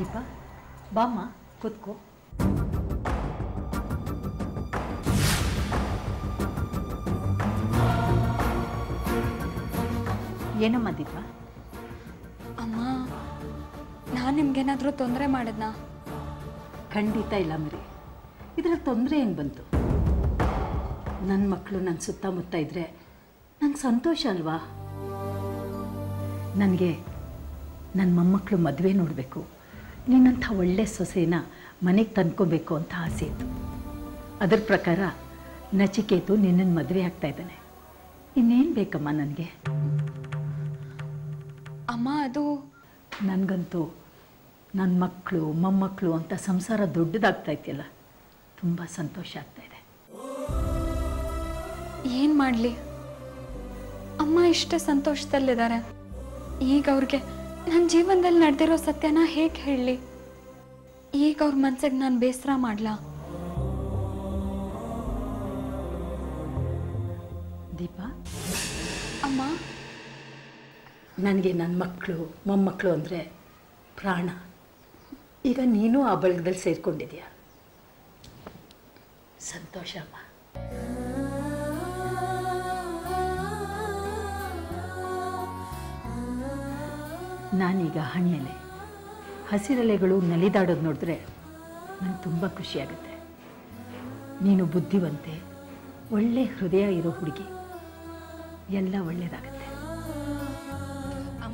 ದೀಪ ಬಾಮ್ಮ ಕೂತ್ಕೋ ಏನಮ್ಮ ದೀಪ ಅಮ್ಮ ನಾನು ನಿಮ್ಗೇನಾದರೂ ತೊಂದರೆ ಮಾಡಿದ್ನಾ ಖಂಡಿತ ಇಲ್ಲ ಮರಿ ಇದರಲ್ಲಿ ತೊಂದರೆ ಏನು ಬಂತು ನನ್ನ ಮಕ್ಕಳು ನನ್ನ ಸುತ್ತಮುತ್ತ ಇದ್ದರೆ ನಂಗೆ ಸಂತೋಷ ಅಲ್ವಾ ನನಗೆ ನನ್ನ ಮೊಮ್ಮಕ್ಕಳು ಮದುವೆ ನೋಡಬೇಕು ನಿನ್ನಂಥ ಒಳ್ಳೆ ಸೊಸೆನ ಮನೆಗೆ ತಂದ್ಕೊಬೇಕು ಅಂತ ಆಸೆ ಇತ್ತು ಅದರ ಪ್ರಕಾರ ನಚಿಕೇತು ನಿನ್ನನ್ನು ಮದುವೆ ಆಗ್ತಾ ಇದ್ದಾನೆ ಇನ್ನೇನು ಬೇಕಮ್ಮ ನನಗೆ ಅಮ್ಮ ಅದು ನನಗಂತೂ ನನ್ನ ಮಕ್ಕಳು ಮೊಮ್ಮಕ್ಕಳು ಅಂತ ಸಂಸಾರ ದೊಡ್ಡದಾಗ್ತಾ ಇದೆಯಲ್ಲ ತುಂಬ ಸಂತೋಷ ಆಗ್ತಾ ಇದೆ ಏನು ಮಾಡಲಿ ಅಮ್ಮ ಇಷ್ಟ ಸಂತೋಷದಲ್ಲಿದ್ದಾರೆ ಈಗ ಅವ್ರಿಗೆ ನನ್ನ ಜೀವನದಲ್ಲಿ ನಡೆದಿರೋ ಸತ್ಯನ ಹೇಗೆ ಹೇಳಲಿ ಈಗ ಅವ್ರ ಮನ್ಸಿಗೆ ನಾನು ಬೇಸರ ಮಾಡ್ಲಾ ದೀಪ ಅಮ್ಮ ನನಗೆ ನನ್ನ ಮಕ್ಕಳು ಮೊಮ್ಮಕ್ಕಳು ಅಂದರೆ ಪ್ರಾಣ ಈಗ ನೀನು ಆ ಬಳಗದಲ್ಲಿ ಸೇರಿಕೊಂಡಿದ್ಯಾ ಸಂತೋಷ ಅಮ್ಮ ನಾನೀಗ ಹಣಿಯಲೆ ಹಸಿರೆಲೆಗಳು ನಲಿದಾಡೋದು ನೋಡಿದ್ರೆ ನಂಗೆ ತುಂಬ ಖುಷಿಯಾಗುತ್ತೆ ನೀನು ಬುದ್ಧಿವಂತೆ ಒಳ್ಳೆ ಹೃದಯ ಇರೋ ಹುಡುಗಿ ಎಲ್ಲ ಒಳ್ಳೆಯದಾಗತ್ತೆ ಅಮ್ಮ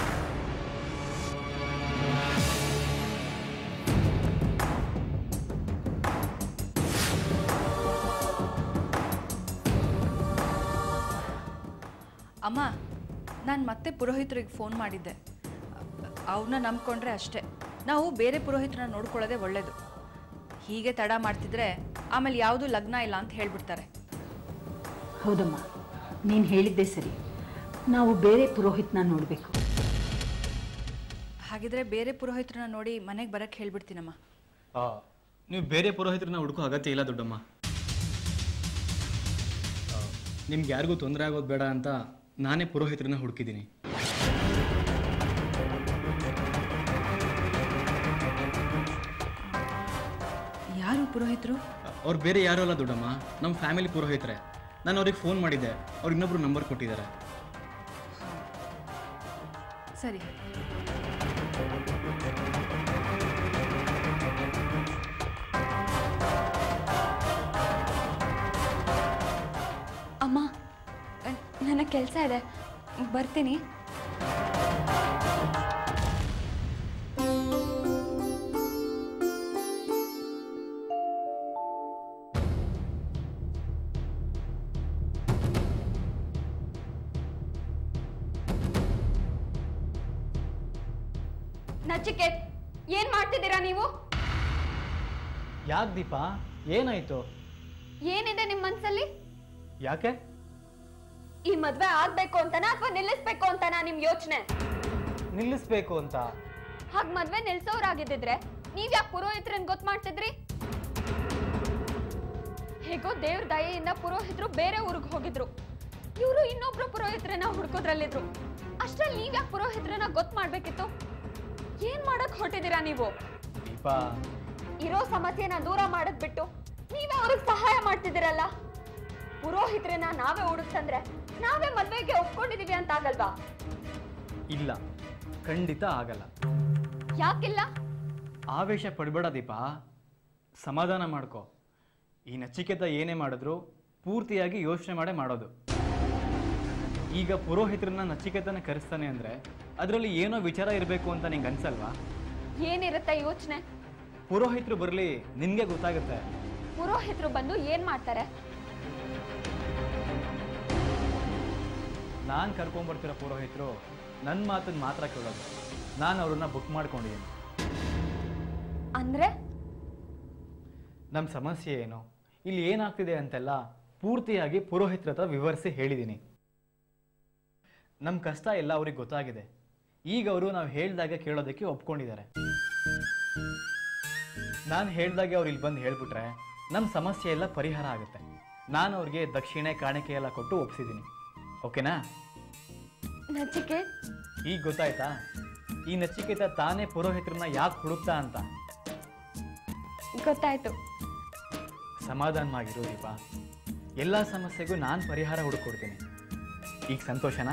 ಅಮ್ಮ ನಾನು ಮತ್ತೆ ಪುರೋಹಿತರಿಗೆ ಫೋನ್ ಮಾಡಿದ್ದೆ ಅವ್ರನ್ನ ನಂಬ್ಕೊಂಡ್ರೆ ಅಷ್ಟೇ ನಾವು ಬೇರೆ ಪುರೋಹಿತರನ್ನ ನೋಡ್ಕೊಳ್ಳೋದೇ ಒಳ್ಳೇದು ಹೀಗೆ ತಡ ಮಾಡ್ತಿದ್ರೆ ಆಮೇಲೆ ಯಾವುದು ಲಗ್ನ ಇಲ್ಲ ಅಂತ ಹೇಳ್ಬಿಡ್ತಾರೆ ಹೌದಮ್ಮ ನೀನು ಹೇಳಿದ್ದೆ ಸರಿ ನಾವು ಬೇರೆ ಪುರೋಹಿತನ ನೋಡಬೇಕು ಹಾಗಿದ್ರೆ ಬೇರೆ ಪುರೋಹಿತರನ್ನ ನೋಡಿ ಮನೆಗೆ ಬರಕ್ಕೆ ಹೇಳ್ಬಿಡ್ತೀನಮ್ಮ ಆ, ನೀವು ಬೇರೆ ಪುರೋಹಿತರನ್ನ ಹುಡುಕೋ ಅಗತ್ಯ ಇಲ್ಲ ದೊಡ್ಡಮ್ಮ ಆ, ನಿಮ್ಗೆ ಯಾರಿಗೂ ತೊಂದರೆ ಆಗೋದು ಬೇಡ ಅಂತ ನಾನೇ ಪುರೋಹಿತರನ್ನ ಹುಡುಕಿದ್ದೀನಿ ಯಾರು ಪುರೋಹಿತರು ಅವ್ರು ಬೇರೆ ಯಾರೂ ಅಲ್ಲ ದೊಡ್ಡಮ್ಮ ನಮ್ಮ ಫ್ಯಾಮಿಲಿ ಪುರೋಹಿತರೆ ನಾನು ಅವ್ರಿಗೆ ಫೋನ್ ಮಾಡಿದ್ದೆ ಅವ್ರು ಇನ್ನೊಬ್ರು ನಂಬರ್ ಕೊಟ್ಟಿದ್ದಾರೆ ಸರಿ ಅಮ್ಮ ನನಗೆ ಕೆಲಸ ಇದೆ ಬರ್ತೀನಿ ನಚಿಕೇತ್ ಏನ್ ಮಾಡ್ತಿದ್ದೀರಾ ನೀವು ಯಾಕೆ ದೀಪ ಏನಾಯ್ತು ಏನಿದೆ ನಿಮ್ ಮನ್ಸಲ್ಲಿ ಯಾಕೆ ಈ ಮದ್ವೆ ಆಗ್ಬೇಕು ಅಂತನಾ ಅಥವಾ ನಿಲ್ಲಿಸ್ಬೇಕು ಅಂತನಾ ನಿಮ್ ಯೋಚನೆ ನಿಲ್ಲಿಸ್ಬೇಕು ಅಂತ ಹಾಗ್ ಮದ್ವೆ ನಿಲ್ಸೋರಾಗಿದ್ದಿದ್ರೆ ನೀವ್ ಯಾಕೆ ಪುರೋಹಿತ್ರನ್ ಗೊತ್ತು ಮಾಡ್ತಿದ್ರಿ ಹೇಗೋ ದೇವ್ರ ದಯೆಯಿಂದ ಪುರೋಹಿತರು ಬೇರೆ ಊರಿಗೆ ಹೋಗಿದ್ರು ಇವರು ಇನ್ನೊಬ್ರು ಪುರೋಹಿತ್ರನ ಹುಡ್ಕೋದ್ರಲ್ಲಿದ್ರು ಅಷ್ಟ್ರಲ್ಲಿ ನೀವ್ ಯಾಕೆ ಪುರೋಹಿತ್ರನ ಗೊತ್ತು ಮಾಡ್ಬೇಕಿತ್ತು ಏನ್ ಮಾಡಕ್ ಹೊರಟಿದ್ದೀರಾ ನೀವು ದೀಪ ಇರೋ ಸಮಸ್ಯೆನ ದೂರ ಮಾಡದ್ ಬಿಟ್ಟು ನೀವೇ ಅವ್ರಿಗೆ ಸಹಾಯ ಮಾಡ್ತಿದ್ದೀರಲ್ಲ ಪುರೋಹಿತ್ರನ ನಾವೇ ಹುಡುಕ್ತಂದ್ರೆ ನಾವೇ ಮದ್ವೆಗೆ ಒಪ್ಕೊಂಡಿದೀವಿ ಅಂತ ಆಗಲ್ವಾ ಇಲ್ಲ ಖಂಡಿತ ಆಗಲ್ಲ ಯಾಕಿಲ್ಲ ಆವೇಶ ಪಡಬೇಡ ದೀಪ ಸಮಾಧಾನ ಮಾಡ್ಕೋ ಈ ನಚಿಕೇತ ಏನೇ ಮಾಡಿದ್ರು ಪೂರ್ತಿಯಾಗಿ ಯೋಚನೆ ಮಾಡೇ ಮಾಡೋದು ಈಗ ಪುರೋಹಿತರನ್ನ ನಚಿಕೇತನ ಕರೆಸ್ತಾನೆ ಅಂದ್ರೆ ಅದರಲ್ಲಿ ಏನೋ ವಿಚಾರ ಇರಬೇಕು ಅಂತ ನಿಂಗೆ ಅನ್ಸಲ್ವಾ ಏನಿರುತ್ತೆ ಯೋಚನೆ ಪುರೋಹಿತರು ಬರಲಿ ನಿನ್ಗೆ ಗೊತ್ತಾಗುತ್ತೆ ಪುರೋಹಿತರು ಬಂದು ಏನ್ ಮಾಡ್ತಾರೆ ನಾನು ಕರ್ಕೊಂಬರ್ತಿರೋ ಪುರೋಹಿತರು ನನ್ನ ಮಾತನ್ನ ಮಾತ್ರ ಕೇಳೋದು ನಾನು ಅವ್ರನ್ನ ಬುಕ್ ಮಾಡ್ಕೊಂಡಿದ್ದೀನಿ ಅಂದ್ರೆ ನಮ್ಮ ಸಮಸ್ಯೆ ಏನು ಇಲ್ಲಿ ಏನಾಗ್ತಿದೆ ಅಂತೆಲ್ಲ ಪೂರ್ತಿಯಾಗಿ ಪುರೋಹಿತರ ಹತ್ರ ವಿವರಿಸಿ ಹೇಳಿದ್ದೀನಿ ನಮ್ಮ ಕಷ್ಟ ಎಲ್ಲ ಅವ್ರಿಗೆ ಗೊತ್ತಾಗಿದೆ ಈಗ ಅವರು ನಾವು ಹೇಳ್ದಾಗ ಕೇಳೋದಕ್ಕೆ ಒಪ್ಕೊಂಡಿದ್ದಾರೆ ನಾನು ಹೇಳ್ದಾಗೆ ಅವ್ರು ಇಲ್ಲಿ ಬಂದು ಹೇಳ್ಬಿಟ್ರೆ ನಮ್ಮ ಸಮಸ್ಯೆ ಎಲ್ಲ ಪರಿಹಾರ ಆಗುತ್ತೆ ನಾನು ಅವ್ರಿಗೆ ದಕ್ಷಿಣೆ ಕಾಣಿಕೆ ಎಲ್ಲ ಕೊಟ್ಟು ಒಪ್ಸಿದ್ದೀನಿ ಓಕೆನಾ ನಚಿಕೇತ್ ಈಗ ಗೊತ್ತಾಯ್ತಾ ಈ ನಚಿಕೇತ ತಾನೇ ಪುರೋಹಿತರನ್ನ ಯಾಕೆ ಹುಡುಕ್ತಾ ಅಂತ ಗೊತ್ತಾಯ್ತು ಸಮಾಧಾನವಾಗಿರು ದೀಪ ಎಲ್ಲ ಸಮಸ್ಯೆಗೂ ನಾನು ಪರಿಹಾರ ಹುಡುಕೊಡ್ತೀನಿ ಈಗ ಸಂತೋಷನಾ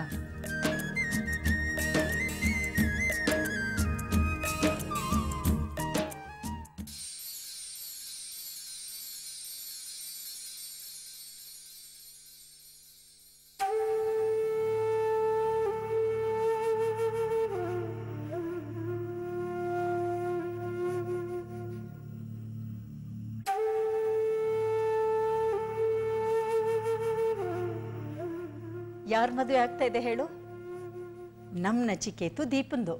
ಯಾರ ಮದುವೆ ಆಗ್ತಾ ಇದೆ ಹೇಳು ನಮ್ಮ ನಚಿಕೇತು ದೀಪಂದು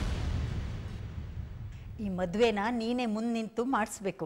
ಈ ಮದುವೆನ ನೀನೇ ಮುಂದೆ ನಿಂತು ಮಾಡಿಸ್ಬೇಕು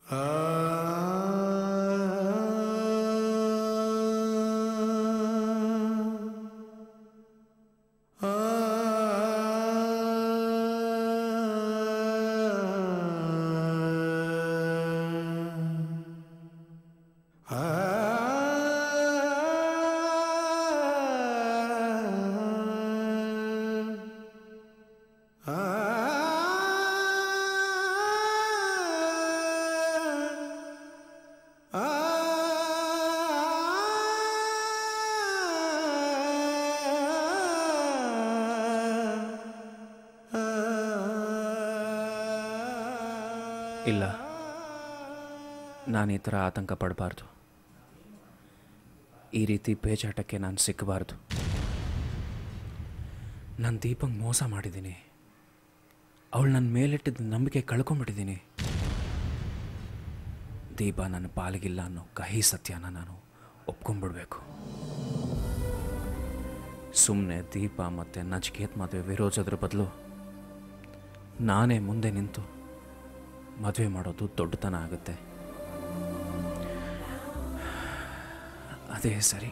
ಇಲ್ಲ ನಾನು ಈ ಥರ ಆತಂಕ ಪಡಬಾರ್ದು ಈ ರೀತಿ ಬೇಜಾಟಕ್ಕೆ ನಾನು ಸಿಕ್ಕಬಾರ್ದು ನಾನು ದೀಪಂಗೆ ಮೋಸ ಮಾಡಿದ್ದೀನಿ ಅವಳು ನನ್ನ ಮೇಲಿಟ್ಟಿದ್ದ ನಂಬಿಕೆ ಕಳ್ಕೊಂಬಿಟ್ಟಿದ್ದೀನಿ ದೀಪ ನನ್ನ ಪಾಲಿಗಿಲ್ಲ ಅನ್ನೋ ಕಹಿ ಸತ್ಯನ ನಾನು ಒಪ್ಕೊಂಡ್ಬಿಡ್ಬೇಕು ಸುಮ್ಮನೆ ದೀಪ ಮತ್ತು ನಚಿಕೇತ್ ಮದುವೆ ವಿರೋಧದ್ರ ಬದಲು ನಾನೇ ಮುಂದೆ ನಿಂತು ಮದುವೆ ಮಾಡೋದು ದೊಡ್ಡತನ ಆಗುತ್ತೆ ಅದೇ ಸರಿ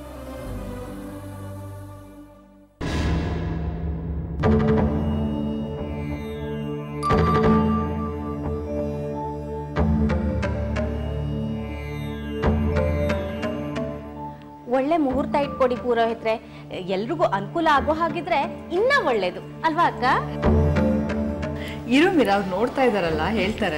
ಒಳ್ಳೆ ಮುಹೂರ್ತ ಇಟ್ಕೊಡಿ ಪುರೋಹಿತ್ರೆ ಎಲ್ರಿಗೂ ಅನುಕೂಲ ಆಗೋ ಹಾಗಿದ್ರೆ ಇನ್ನ ಒಳ್ಳೇದು ಅಲ್ವಾ ಅಕ್ಕ ಇರು ಮೀರಾ ಅವ್ರು ನೋಡ್ತಾ ಇದಾರಲ್ಲ ಹೇಳ್ತಾರೆ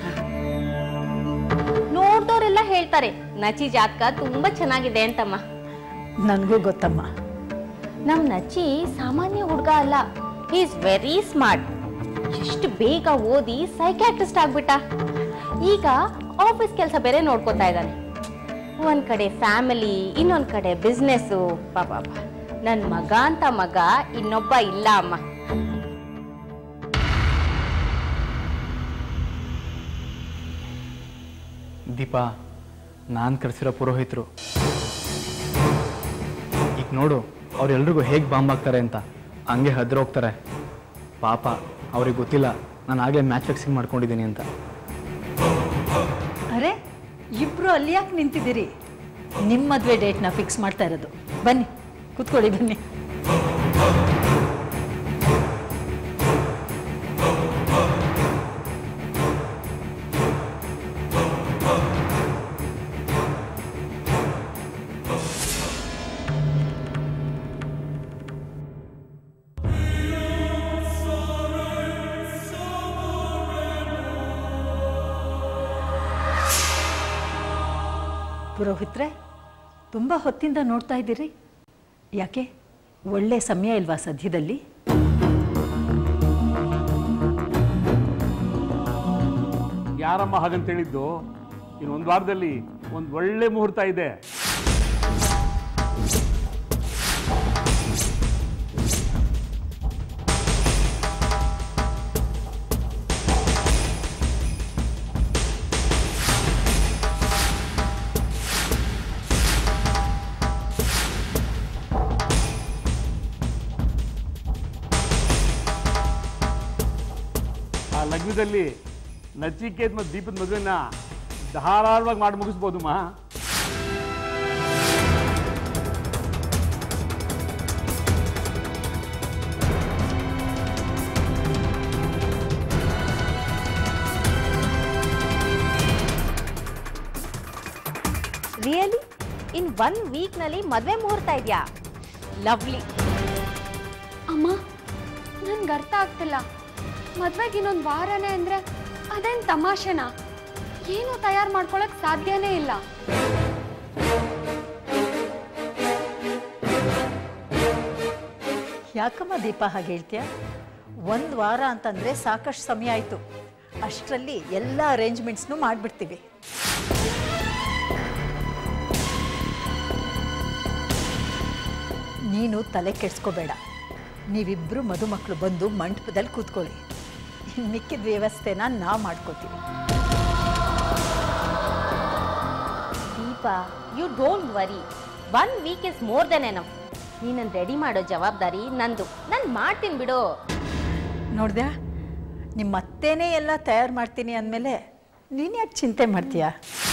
ನೋಡ್ದವ್ರೆಲ್ಲ ಹೇಳ್ತಾರೆ ನಚಿ ಜಾತಕ ತುಂಬಾ ಚೆನ್ನಾಗಿದೆ ಅಂತಮ್ಮ ನನಗೂ ಗೊತ್ತಮ್ಮ ನಮ್ ನಚಿ ಸಾಮಾನ್ಯ ಹುಡುಗ ಅಲ್ಲ ಈಸ್ ವೆರಿ ಸ್ಮಾರ್ಟ್ ಎಷ್ಟು ಬೇಗ ಓದಿ ಸೈಕ್ಯಾಟ್ರಿಸ್ಟ್ ಆಗ್ಬಿಟ್ಟ ಈಗ ಆಫೀಸ್ ಕೆಲಸ ಬೇರೆ ನೋಡ್ಕೋತಾ ಇದ್ದಾನೆ ಒಂದ್ ಕಡೆ ಫ್ಯಾಮಿಲಿ ಇನ್ನೊಂದ್ ಕಡೆ ಬಿಸ್ನೆಸ್ಸು ಪಾಪ ನನ್ ಮಗ ಅಂತ ಮಗ ಇನ್ನೊಬ್ಬ ಇಲ್ಲ ಅಮ್ಮ ದೀಪ ನಾನು ಕರೆಸಿರೋ ಪುರೋಹಿತರು ಈಗ ನೋಡು ಅವ್ರೆಲ್ರಿಗೂ ಹೇಗೆ ಬಾಂಬ್ ಆಗ್ತಾರೆ ಅಂತ ಹಂಗೆ ಹದ್ರ ಹೋಗ್ತಾರೆ ಪಾಪ ಅವ್ರಿಗೆ ಗೊತ್ತಿಲ್ಲ ನಾನು ಆಗಲೇ ಮ್ಯಾಚ್ ಫಿಕ್ಸಿಂಗ್ ಮಾಡ್ಕೊಂಡಿದ್ದೀನಿ ಅಂತ ಅರೆ ಇಬ್ರು ಅಲ್ಲಿ ಯಾಕೆ ನಿಂತಿದ್ದೀರಿ ನಿಮ್ಮ ಮದುವೆ ಡೇಟ್ನ ಫಿಕ್ಸ್ ಮಾಡ್ತಾ ಇರೋದು ಬನ್ನಿ ಕೂತ್ಕೊಳ್ಳಿ ಬನ್ನಿ ಪುರೋಹಿತ್ರೆ ತುಂಬ ಹೊತ್ತಿಂದ ನೋಡ್ತಾ ಇದ್ದೀರಿ ಯಾಕೆ ಒಳ್ಳೆ ಸಮಯ ಇಲ್ವಾ ಸದ್ಯದಲ್ಲಿ ಯಾರಮ್ಮ ಹಾಗಂತ ಹೇಳಿದ್ದು ಇನ್ನು ಒಂದು ವಾರದಲ್ಲಿ ಒಂದು ಒಳ್ಳೆ ಮುಹೂರ್ತ ಇದೆ ಆ ಲಗ್ನದಲ್ಲಿ ನಚಿಕೇತ್ ಮತ್ತು ದೀಪದ ಮದುವೆನ ಧಾರಾಳವಾಗಿ ಮಾಡಿ ಮುಗಿಸ್ಬೋದು ಮಾ ರಿಯಲಿ ಇನ್ ಒನ್ ವೀಕ್ನಲ್ಲಿ ಮದುವೆ ಮುಹೂರ್ತ ಇದೆಯಾ ಲವ್ಲಿ ಅಮ್ಮ ನನ್ನ ನನಗೆ ಅರ್ಥ ಆಗ್ತಿಲ್ಲ ಮದ್ವೆಗೆ ಇನ್ನೊಂದು ವಾರನೇ ಅಂದ್ರೆ ಅದೇನ್ ತಮಾಷೆನಾ ಏನು ತಯಾರು ಮಾಡ್ಕೊಳಕ್ ಸಾಧ್ಯನೇ ಇಲ್ಲ ಯಾಕಮ್ಮ ದೀಪ ಹಾಗೆ ಹೇಳ್ತೀಯ ಒಂದು ವಾರ ಅಂತಂದರೆ ಸಾಕಷ್ಟು ಸಮಯ ಆಯಿತು ಅಷ್ಟರಲ್ಲಿ ಎಲ್ಲ ಅರೇಂಜ್ಮೆಂಟ್ಸ್ನು ಮಾಡಿಬಿಡ್ತೀವಿ ನೀನು ತಲೆ ಕೆಡ್ಸ್ಕೋಬೇಡ ನೀವಿಬ್ಬರು ಮದುಮಕ್ಕಳು ಬಂದು ಮಂಟಪದಲ್ಲಿ ಕೂತ್ಕೊಳ್ಳಿ ಇನ್ನು ಮಿಕ್ಕಿದ ವ್ಯವಸ್ಥೆನ ನಾವು ಮಾಡ್ಕೋತೀವಿ Deepa you don't worry one week is more than enough ನೀನನ್ನು ರೆಡಿ ಮಾಡೋ ಜವಾಬ್ದಾರಿ ನಂದು ನಾನು ಮಾಡ್ತೀನಿ ಬಿಡು ನೋಡ್ದ್ಯಾ ನಿಮ್ಮ ಅತ್ತೇನೇ ಎಲ್ಲ ತಯಾರು ಮಾಡ್ತೀನಿ ಅಂದಮೇಲೆ ನೀನು ಯಾಕೆ ಚಿಂತೆ ಮಾಡ್ತೀಯಾ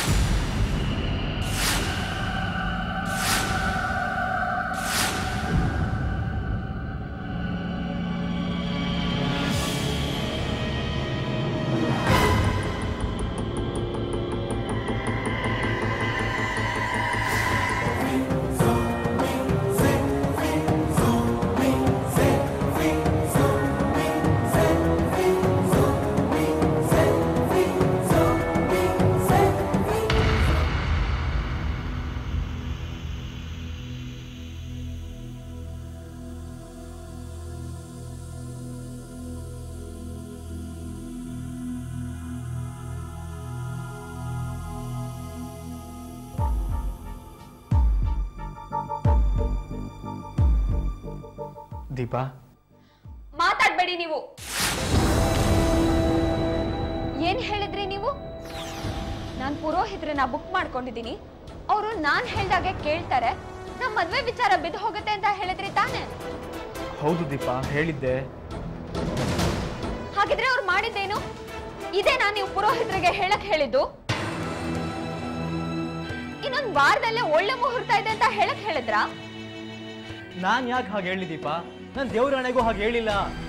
ದೀಪಾ ಮಾತಾಡ್ಬೇಡಿ ನೀವು ಏನ್ ಹೇಳಿದ್ರಿ ನೀವು ನಾನ್ ಪುರೋಹಿತ್ರನ್ನ ಬುಕ್ ಮಾಡ್ಕೊಂಡಿದ್ದೀನಿ ಅವರು ನಾನ್ ಹೇಳ್ದಾಗೆ ಕೇಳ್ತಾರೆ ನಮ್ ಮದ್ವೆ ವಿಚಾರ ಬಿದ್ದು ಹೋಗುತ್ತೆ ಅಂತ ಹೇಳಿದ್ರಿ ತಾನೆ ಹೌದು ದೀಪಾ ಹೇಳಿದ್ದೆ ಹಾಗಿದ್ರೆ ಅವ್ರು ಮಾಡಿದ್ದೇನು ಇದೇನಾ ನೀವು ಪುರೋಹಿತರಿಗೆ ಹೇಳಕ್ ಹೇಳಿದ್ದು ಇನ್ನೊಂದ್ ವಾರದಲ್ಲೇ ಒಳ್ಳೆ ಮುಹೂರ್ತ ಇದೆ ಅಂತ ಹೇಳಕ್ ಹೇಳಿದ್ರಾ ನಾನು ಯಾಕೆ ಹಾಗೆ ಹೇಳಿ ದೀಪಾ ನಾನು ದೇವ್ರ ಹಣೆಗೂ ಹಾಗೆ ಹೇಳಿಲ್ಲ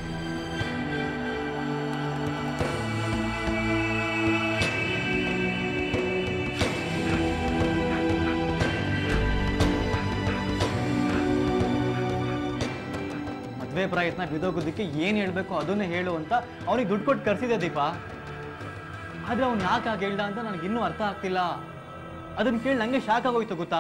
ಮದ್ವೆ ಪ್ರಯತ್ನ ಬಿದೋಗೋದಕ್ಕೆ ಏನು ಹೇಳ್ಬೇಕು ಅದನ್ನೇ ಹೇಳು ಅಂತ ಅವನಿಗೆ ದುಡ್ಡು ಕೊಟ್ಟು ಕರ್ಸಿದೆ ದೀಪಾ ಆದ್ರೆ ಅವ್ನು ಯಾಕೆ ಹಾಗೆ ಹೇಳ್ದ ಅಂತ ನನಗೆ ಇನ್ನೂ ಅರ್ಥ ಆಗ್ತಿಲ್ಲ ಅದನ್ನ ಕೇಳಿ ನಂಗೆ ಶಾಕ್ ಆಗೋಯ್ತು ಗೊತ್ತಾ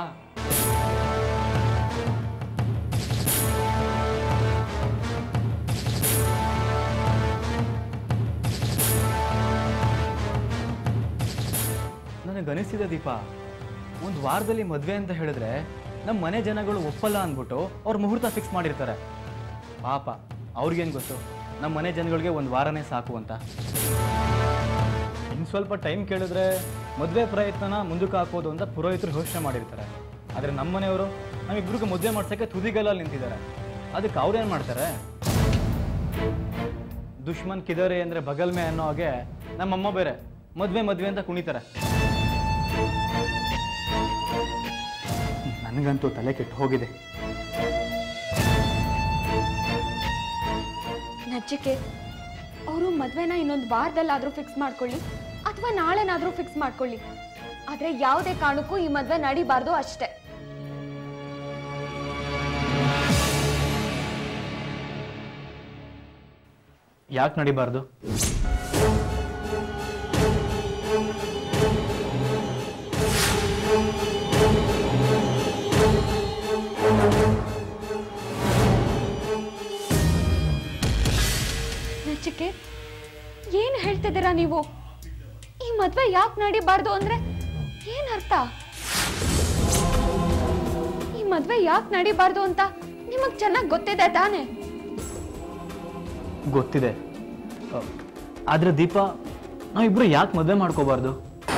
ನನಗನಿಸ್ತಿದೆ ದೀಪ ಒಂದು ವಾರದಲ್ಲಿ ಮದುವೆ ಅಂತ ಹೇಳಿದ್ರೆ ನಮ್ಮ ಮನೆ ಜನಗಳು ಒಪ್ಪಲ್ಲ ಅಂದ್ಬಿಟ್ಟು ಅವ್ರು ಮುಹೂರ್ತ ಫಿಕ್ಸ್ ಮಾಡಿರ್ತಾರೆ ಪಾಪ ಅವ್ರಿಗೇನು ಗೊತ್ತು ನಮ್ಮ ಮನೆ ಜನಗಳಿಗೆ ಒಂದು ವಾರನೇ ಸಾಕು ಅಂತ ಇನ್ನು ಸ್ವಲ್ಪ ಟೈಮ್ ಕೇಳಿದ್ರೆ ಮದುವೆ ಪ್ರಯತ್ನನ ಮುಂದಕ್ಕೆ ಹಾಕೋದು ಅಂತ ಪುರೋಹಿತರು ಯೋಚನೆ ಮಾಡಿರ್ತಾರೆ ಆದರೆ ನಮ್ಮ ಮನೆಯವರು ನಮ್ಮಿಬ್ರಿಗೂ ಮದುವೆ ಮಾಡ್ಸೋಕ್ಕೆ ತುದಿಗಲ್ಲಲ್ಲಿ ನಿಂತಿದ್ದಾರೆ ಅದಕ್ಕೆ ಅವ್ರೇನು ಮಾಡ್ತಾರೆ ದುಶ್ಮನ್ ಕಿದರೆ ಅಂದರೆ ಬಗಲ್ಮೆ ಅನ್ನೋ ಹಾಗೆ ನಮ್ಮಮ್ಮ ಬೇರೆ ಮದುವೆ ಮದುವೆ ಅಂತ ಕುಣಿತಾರೆ ನನಗಂತೂ ತಲೆ ಕೆಟ್ಟು ಹೋಗಿದೆ ನಜ್ಜಿಕೆ ಅವರು ಮದ್ವೆನ ಇನ್ನೊಂದು ವಾರದಲ್ಲಾದ್ರೂ ಫಿಕ್ಸ್ ಮಾಡ್ಕೊಳ್ಳಿ ಅಥವಾ ನಾಳೆನಾದ್ರೂ ಫಿಕ್ಸ್ ಮಾಡ್ಕೊಳ್ಳಿ ಆದ್ರೆ ಯಾವುದೇ ಕಾರಣಕ್ಕೂ ಈ ಮದ್ವೆ ನಡಿಬಾರ್ದು ಅಷ್ಟೇ ಯಾಕೆ ನಡಿಬಾರ್ದು ನಚಿಕೆ ಏನ್ ಹೇಳ್ತಿದ್ದೀರಾ ನೀವು ಈ ಮದ್ವೆ ಯಾಕೆ ನಡಿಬಾರ್ದು ಅಂದ್ರೆ ಏನ್ ಅರ್ಥ ಈ ಮದ್ವೆ ಯಾಕೆ ನಡಿಬಾರ್ದು ಅಂತ ನಿಮಗ್ ಚೆನ್ನಾಗಿ ಗೊತ್ತಿದೆ ತಾನೆ ಗೊತ್ತಿದೆ ಅ, ಆದ್ರೆ ದೀಪ ನಾವಿಬ್ರು ಯಾಕೆ ಮದುವೆ ಮಾಡ್ಕೋಬಾರ್ದು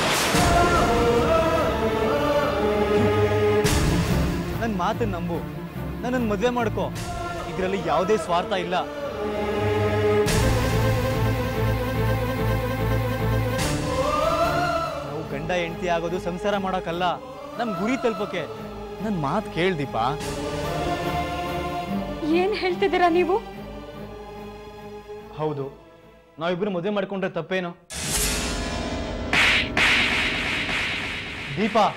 ನನ್ನ ಮಾತನ್ನ ನಂಬು ನನ್ನನ್ನು ಮದುವೆ ಮಾಡ್ಕೋ ಇದರಲ್ಲಿ ಯಾವುದೇ ಸ್ವಾರ್ಥ ಇಲ್ಲ ನಾವು ಗಂಡ ಹೆಂಡತಿ ಆಗೋದು ಸಂಸಾರ ಮಾಡೋಕ್ಕಲ್ಲ ನಮ್ ಗುರಿ ತಲುಪಕ್ಕೆ ನನ್ನ ಮಾತು ಕೇಳ್ ದೀಪ ಏನ್ ಹೇಳ್ತಿದ್ದೀರಾ ನೀವು ಹೌದು ನಾವಿಬ್ರು ಮದುವೆ ಮಾಡ್ಕೊಂಡ್ರೆ ತಪ್ಪೇನು ದೀಪಾ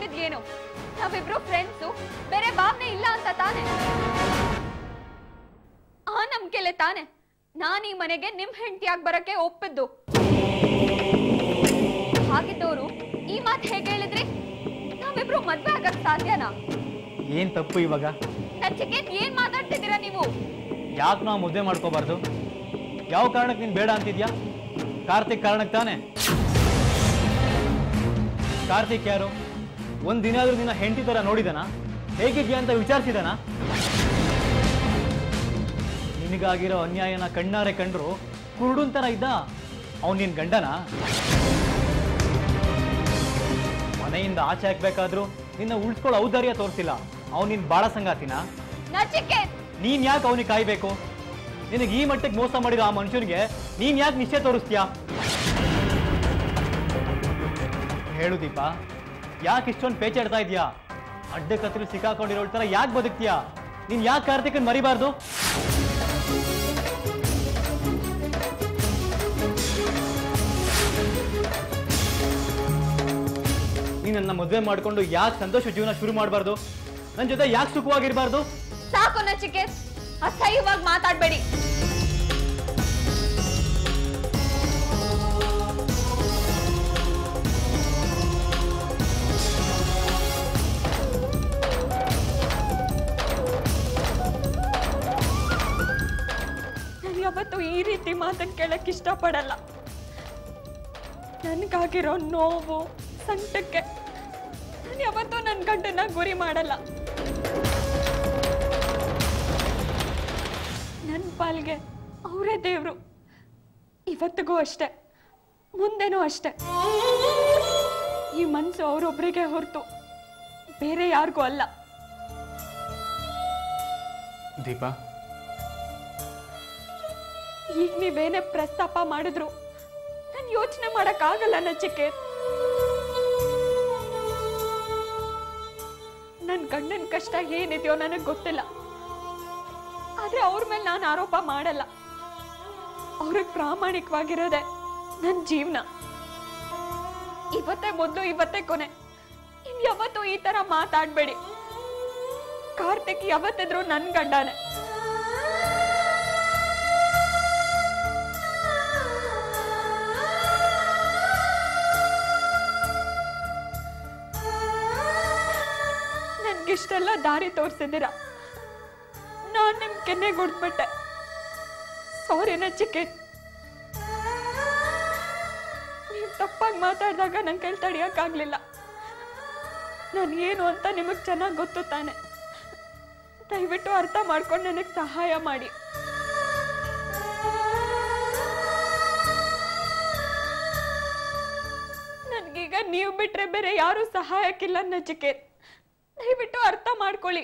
ಏನು ನಾವಿಬ್ರು ಫ್ರೆಂಡ್ಸು ಬೇರೆ ಭಾವನೆ ಇಲ್ಲ ಅಂತ ತಾನೆ ಆ ನಂಬಿಕೆಲೆ ತಾನೆ ನಾನು ಈ ಮನೆಗೆ ನಿಮ್ ಹೆಂಡತಿಯಾಗಿ ಬರಕ್ಕೆ ಒಪ್ಪಿದ್ದು ಹಾಗಿದ್ದವರು ಈ ಮಾತು ಹೇಗೆ ಹೇಳಿದ್ರಿ ನಾವಿಬ್ರು ಮದ್ವೆ ಆಗಕ್ ಸಾಧ್ಯನಾ ಏನು ತಪ್ಪು ಇವಾಗ ನಚಿಕೇತ್ ಏನ್ ಮಾತಾಡ್ತಿದ್ದೀರಾ ನೀವು ಯಾಕೆ ನಾವು ಮದುವೆ ಮಾಡ್ಕೋಬಾರ್ದು ಯಾವ ಕಾರಣಕ್ಕೆ ನೀನು ಬೇಡ ಅಂತಿದ್ಯಾ ಕಾರ್ತಿಕ್ ಕಾರಣಕ್ಕೆ ತಾನೆ ಕಾರ್ತಿಕ್ ಯಾರು ಒಂದ್ ದಿನ ಆದ್ರೂ ನಿನ್ನ ಹೆಂಡತಿ ತರ ನೋಡಿದನ ಹೇಗಿದ್ಯಾ ಅಂತ ವಿಚಾರಿಸಿದನ ನಿನಗಾಗಿರೋ ಅನ್ಯಾಯನ ಕಣ್ಣಾರೆ ಕಂಡ್ರು ಕುರುಡುನ್ ತರ ಇದ್ದ ಅವ್ನು ನಿನ್ ಗಂಡನ ಮನೆಯಿಂದ ಆಚೆ ಹಾಕ್ಬೇಕಾದ್ರೂ ನಿನ್ನ ಉಳಿಸ್ಕೊಳ್ಳೋ ಔದಾರ್ಯ ತೋರಿಸಿಲ್ಲ ಅವ್ನು ನಿನ್ ಬಾಳ ಸಂಗಾತಿನ ನಚಿಕೇತ್ ನೀನ್ ಯಾಕೆ ಅವನಿಗೆ ಕಾಯ್ಬೇಕು ನಿನಗೆ ಈ ಮಟ್ಟಕ್ಕೆ ಮೋಸ ಮಾಡಿರೋ ಆ ಮನುಷ್ಯನಿಗೆ ನೀನ್ ಯಾಕೆ ನಿಶ್ಚಯ ತೋರಿಸ್ತೀಯಾ ಹೇಳು ದೀಪ ಯಾಕೆ ಇಷ್ಟೊಂದು ಪೇಚಾಡ್ತಾ ಇದೀಯಾ ಅಡ್ಡ ಕತ್ತಲು ಸಿಕ್ಕಾಕೊಂಡಿರೋ ತರ ಯಾಕೆ ಬದುಕ್ತೀಯಾ ನೀನ್ ಯಾಕೆ ಕಾರ್ತಿಕನ್ ಮರಿಬಾರ್ದು ನೀನ್ ನನ್ನ ಮದುವೆ ಮಾಡ್ಕೊಂಡು ಯಾಕೆ ಸಂತೋಷ ಜೀವನ ಶುರು ಮಾಡಬಾರ್ದು ನನ್ನ ಜೊತೆ ಯಾಕೆ ಸುಖವಾಗಿರ್ಬಾರ್ದು ಸಾಕು ನಚಿಕೇತ್ ಅಸಹ್ಯವಾಗಿ ಮಾತಾಡ್ಬೇಡಿ ನಾನು ಯಾವತ್ತೂ ಈ ರೀತಿ ಮಾತನ್ನ ಕೇಳಕ್ ಇಷ್ಟಪಡಲ್ಲ ನನ್ಗಾಗಿರೋ ನೋವು ಸಂಕಟಕ್ಕೆ ನಾನು ಯಾವತ್ತೂ ನನ್ನ ಗಂಡನ ಗುರಿ ಮಾಡಲ್ಲ ನನ್ನ ಪಾಲ್ಗೆ ಅವರೇ ದೇವ್ರು ಇವತ್ತಿಗೂ ಅಷ್ಟೆ ಮುಂದೆನೂ ಅಷ್ಟೆ ಈ ಮನ್ಸು ಅವರೊಬ್ಬರಿಗೆ ಹೊರತು ಬೇರೆ ಯಾರಿಗೂ ಅಲ್ಲ ದೀಪ ಈಗ ನೀವೇನೇ ಪ್ರಸ್ತಾಪ ಮಾಡಿದ್ರು ನಾನು ಯೋಚನೆ ಮಾಡಕ್ಕಾಗಲ್ಲ ನಚಿಕೆ ನನ್ನ ಗಂಡನ ಕಷ್ಟ ಏನಿದೆಯೋ ನನಗೆ ಗೊತ್ತಿಲ್ಲ ಆದ್ರೆ ಅವ್ರ ಮೇಲೆ ನಾನು ಆರೋಪ ಮಾಡಲ್ಲ ಅವ್ರಿಗೆ ಪ್ರಾಮಾಣಿಕವಾಗಿರೋದೆ ನನ್ನ ಜೀವನ ಇವತ್ತೇ ಮೊದಲು ಇವತ್ತೇ ಕೊನೆ ಇನ್ ಯಾವತ್ತೂ ಈ ತರ ಮಾತಾಡ್ಬೇಡಿ ಕಾರ್ತಿಕ್ ಯಾವತ್ತಿದ್ರು ನನ್ನ ಗಂಡನೇ ನನ್ಗಿಷ್ಟೆಲ್ಲ ದಾರಿ ತೋರಿಸಿದ್ದೀರ ನಾನ್ ನಿಮ್ ಕೆನ್ನೆ ಗುಡ್ಬಿಟ್ಟೆ ಸಾರಿ ನಚಿಕೆ ನೀವು ತಪ್ಪಾಗಿ ಮಾತಾಡಿದಾಗ ನಂಗೆ ಕೈ ತಡಿಯೋಕ್ಕಾಗ್ಲಿಲ್ಲ ನಾನು ಏನು ಅಂತ ನಿಮಗೆ ಚೆನ್ನಾಗಿ ಗೊತ್ತು ತಾನೆ ದಯವಿಟ್ಟು ಅರ್ಥ ಮಾಡ್ಕೊಂಡು ನನಗೆ ಸಹಾಯ ಮಾಡಿ ನನ್ಗೀಗ ನೀವು ಬಿಟ್ರೆ ಬೇರೆ ಯಾರು ಸಹಾಯಕ್ಕಿಲ್ಲ ನಚಿಕೇತ್ ದಯವಿಟ್ಟು ಅರ್ಥ ಮಾಡ್ಕೊಳ್ಳಿ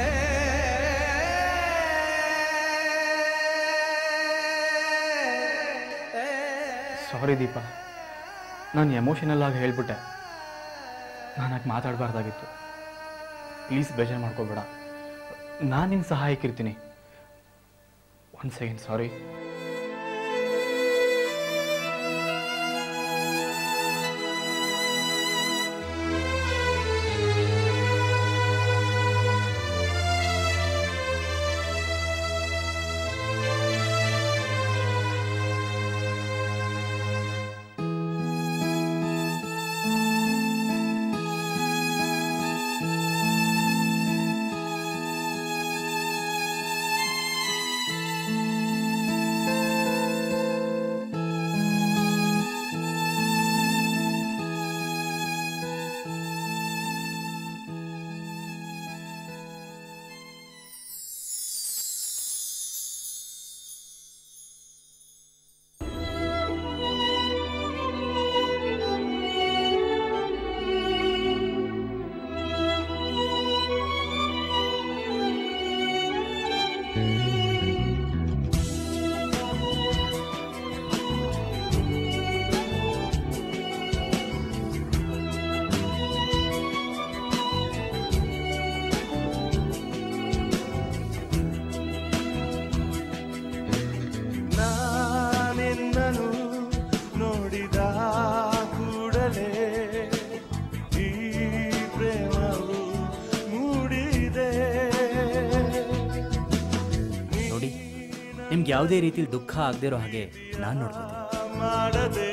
ಸಾರಿ ದೀಪ ನಾನು ಎಮೋಷನಲ್ ಆಗಿ ಹೇಳ್ಬಿಟ್ಟೆ ನಾನು ಯಾಕೆ ಮಾತಾಡಬಾರ್ದಾಗಿತ್ತು ಪ್ಲೀಸ್ ಬೇಜಾರು ಮಾಡ್ಕೋಬೇಡ ನಾನು ನಿನ್ನ ಸಹಾಯಕ್ಕಿರ್ತೀನಿ ಒನ್ ಸೆಕೆಂಡ್ ಸಾರಿ ನಿಮ್ಗೆ ಯಾವುದೇ ರೀತಿಲಿ ದುಃಖ ಆಗದೆ ಇರೋ ಹಾಗೆ ನಾನು ನೋಡ್ಕೊತೀನಿ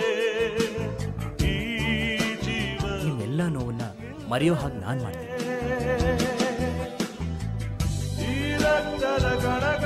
ನಿಮ್ಮೆಲ್ಲ ನೋವನ್ನ ಮರೆಯೋ ಹಾಗೆ ನಾನು ಮಾಡ್ತೀನಿ ಈ ರಕ್ತದ ಕಣಗಳ